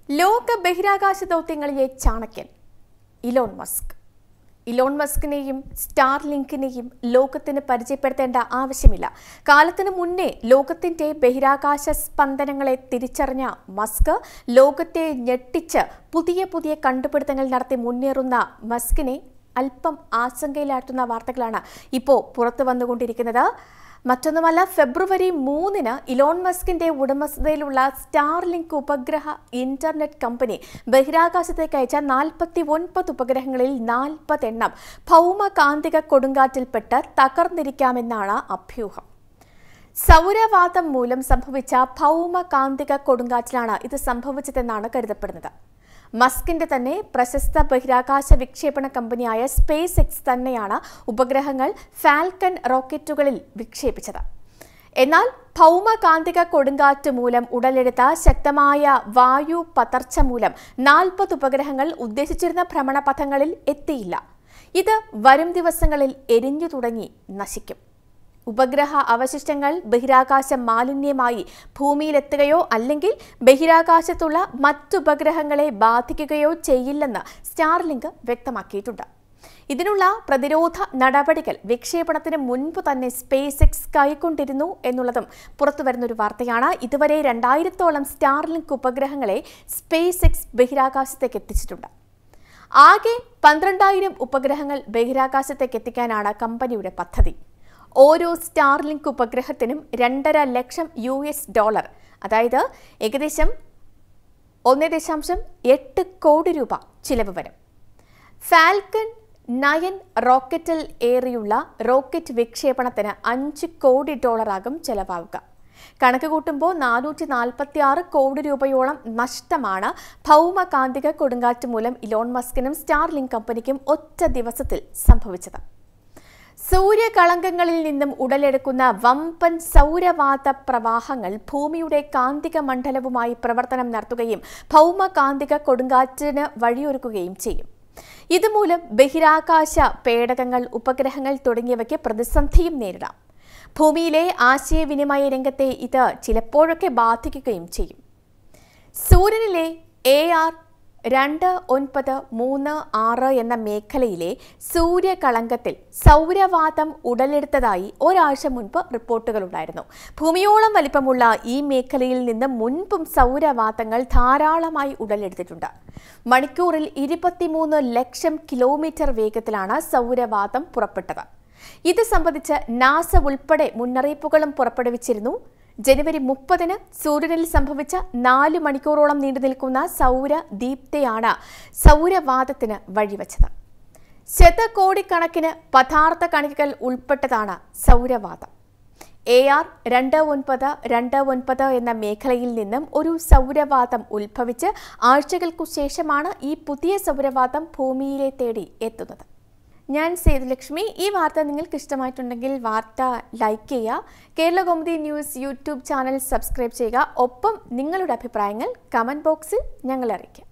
ലോക ബഹിരാകാശ ദൗത്യങ്ങളിലെ ചാണക്യൻ ഇലോൺ മസ്ക് ഇലോൺ മസ്കിനെയും സ്റ്റാർ ലിങ്കിനെയും ലോകത്തിന് പരിചയപ്പെടുത്തേണ്ട ആവശ്യമില്ല കാലത്തിന് മുന്നേ ലോകത്തിന്റെ ബഹിരാകാശ സ്പന്ദനങ്ങളെ തിരിച്ചറിഞ്ഞ മസ്ക് ലോകത്തെ ഞെട്ടിച്ച് പുതിയ പുതിയ കണ്ടുപിടുത്തങ്ങൾ നടത്തി മുന്നേറുന്ന മസ്കിനെ അല്പം ആശങ്കയിലാട്ടുന്ന വാർത്തകളാണ് ഇപ്പോൾ പുറത്തു വന്നുകൊണ്ടിരിക്കുന്നത് മറ്റൊന്നുമല്ല ഫെബ്രുവരി മൂന്നിന് ഇലോൺ മസ്കിന്റെ ഉടമസ്ഥതയിലുള്ള സ്റ്റാർലിങ്ക് ഉപഗ്രഹ ഇന്റർനെറ്റ് കമ്പനി ബഹിരാകാശത്തേക്ക് അയച്ച നാൽപ്പത്തി ഒൻപത് ഉപഗ്രഹങ്ങളിൽ നാൽപ്പത് എണ്ണം ഭൗമകാന്തിക കൊടുങ്കാറ്റിൽപ്പെട്ട് തകർന്നിരിക്കാമെന്നാണ് അഭ്യൂഹം സൗരവാതം മൂലം സംഭവിച്ച ഭൗമകാന്തിക കൊടുങ്കാറ്റിലാണ് ഇത് സംഭവിച്ചതെന്നാണ് കരുതപ്പെടുന്നത് മസ്കിന്റെ തന്നെ പ്രശസ്ത ബഹിരാകാശ വിക്ഷേപണ കമ്പനിയായ സ്പേസ് എക്സ് തന്നെയാണ് ഉപഗ്രഹങ്ങൾ ഫാൽക്കൺ റോക്കറ്റുകളിൽ വിക്ഷേപിച്ചത് എന്നാൽ ഭൗമകാന്തിക കൊടുങ്കാറ്റ് മൂലം ഉടലെടുത്ത ശക്തമായ വായു പതർച്ച മൂലം നാൽപ്പത് ഉപഗ്രഹങ്ങൾ ഉദ്ദേശിച്ചിരുന്ന ഭ്രമണപഥങ്ങളിൽ എത്തിയില്ല ഇത് വരും ദിവസങ്ങളിൽ എരിഞ്ഞു തുടങ്ങി നശിക്കും ഉപഗ്രഹ അവശിഷ്ടങ്ങൾ ബഹിരാകാശ മാലിന്യമായി ഭൂമിയിലെത്തുകയോ അല്ലെങ്കിൽ ബഹിരാകാശത്തുള്ള മറ്റുപഗ്രഹങ്ങളെ ബാധിക്കുകയോ ചെയ്യില്ലെന്ന് സ്റ്റാർലിങ്ക് വ്യക്തമാക്കിയിട്ടുണ്ട് ഇതിനുള്ള പ്രതിരോധ നടപടികൾ വിക്ഷേപണത്തിന് മുൻപ് തന്നെ സ്പേസ് എക്സ് കൈക്കൊണ്ടിരുന്നു എന്നുള്ളതും പുറത്തുവരുന്നൊരു വാർത്തയാണ് ഇതുവരെ രണ്ടായിരത്തോളം സ്റ്റാർലിങ്ക് ഉപഗ്രഹങ്ങളെ സ്പേസ് എക്സ് ബഹിരാകാശത്തേക്ക് എത്തിച്ചിട്ടുണ്ട് ആകെ പന്ത്രണ്ടായിരം ഉപഗ്രഹങ്ങൾ ബഹിരാകാശത്തേക്ക് എത്തിക്കാനാണ് കമ്പനിയുടെ പദ്ധതി ഓരോ സ്റ്റാർലിങ്ക് ഉപഗ്രഹത്തിനും രണ്ടര ലക്ഷം യു എസ് ഡോളർ അതായത് ഏകദേശം ഒന്ന് ദശാംശം എട്ട് കോടി രൂപ ചിലവ് വരും ഫാൽക്കൺ നയൻ റോക്കറ്റിൽ ഏറിയുള്ള റോക്കറ്റ് വിക്ഷേപണത്തിന് അഞ്ച് കോടി ഡോളറാകും ചെലവാവുക കണക്ക് കൂട്ടുമ്പോൾ നാനൂറ്റി നാൽപ്പത്തി ആറ് കോടി രൂപയോളം നഷ്ടമാണ് ഭൗമകാന്തിക കൊടുങ്കാറ്റ് മൂലം ഇലോൺ മസ്കിനും സ്റ്റാർലിങ്ക് കമ്പനിക്കും ഒറ്റ ദിവസത്തിൽ സംഭവിച്ചത് സൂര്യകളങ്കങ്ങളിൽ നിന്നും ഉടലെടുക്കുന്ന വമ്പൻ സൗരവാത പ്രവാഹങ്ങൾ ഭൂമിയുടെ കാന്തിക മണ്ഡലവുമായി പ്രവർത്തനം നടത്തുകയും ഭൗമകാന്തിക കൊടുങ്കാറ്റിന് വഴിയൊരുക്കുകയും ചെയ്യും ഇതുമൂലം ബഹിരാകാശ പേടകങ്ങൾ ഉപഗ്രഹങ്ങൾ തുടങ്ങിയവയ്ക്ക് പ്രതിസന്ധിയും നേരിടാം ഭൂമിയിലെ ആശയവിനിമയ രംഗത്തെ ഇത് ചിലപ്പോഴൊക്കെ ബാധിക്കുകയും ചെയ്യും സൂര്യനിലെ എ ആർ രണ്ട് ഒൻപത് മൂന്ന് ആറ് എന്ന മേഖലയിലെ സൂര്യകളങ്കത്തിൽ സൗരവാതം ഉടലെടുത്തതായി ഒരാഴ്ച മുൻപ് റിപ്പോർട്ടുകളുണ്ടായിരുന്നു ഭൂമിയോളം വലിപ്പമുള്ള ഈ മേഖലയിൽ നിന്ന് മുൻപും സൗരവാതങ്ങൾ ധാരാളമായി ഉടലെടുത്തിട്ടുണ്ട് മണിക്കൂറിൽ ഇരുപത്തിമൂന്ന് ലക്ഷം കിലോമീറ്റർ വേഗത്തിലാണ് സൗരവാതം പുറപ്പെട്ടത് ഇത് സംബന്ധിച്ച് നാസ ഉൾപ്പെടെ മുന്നറിയിപ്പുകളും പുറപ്പെടുവിച്ചിരുന്നു ജനുവരി മുപ്പതിന് സൂര്യനിൽ സംഭവിച്ച നാല് മണിക്കൂറോളം നീണ്ടു നിൽക്കുന്ന സൗര ദീപ്തയാണ് സൗരവാദത്തിന് വഴിവെച്ചത് ശതകോടിക്കണക്കിന് പദാർത്ഥ കണികകൾ ഉൾപ്പെട്ടതാണ് സൗരവാദം എ ആർ രണ്ട് ഒൻപത് രണ്ട് ഒൻപത് എന്ന മേഖലയിൽ നിന്നും ഒരു സൗരവാദം ഉത്ഭവിച്ച് ആഴ്ചകൾക്കു ശേഷമാണ് ഈ പുതിയ സൗരവാദം ഭൂമിയിലെ തേടി എത്തുന്നത് ഞാൻ സേതുലക്ഷ്മി ഈ വാർത്ത നിങ്ങൾക്ക് ഇഷ്ടമായിട്ടുണ്ടെങ്കിൽ വാർത്ത ലൈക്ക് ചെയ്യുക Kerala Kaumudi news YouTube channel subscribe ചെയ്യുക ഒപ്പം നിങ്ങളുടെ അഭിപ്രായങ്ങൾ കമൻറ്റ് ബോക്സിൽ ഞങ്ങളെ അറിയിക്കുക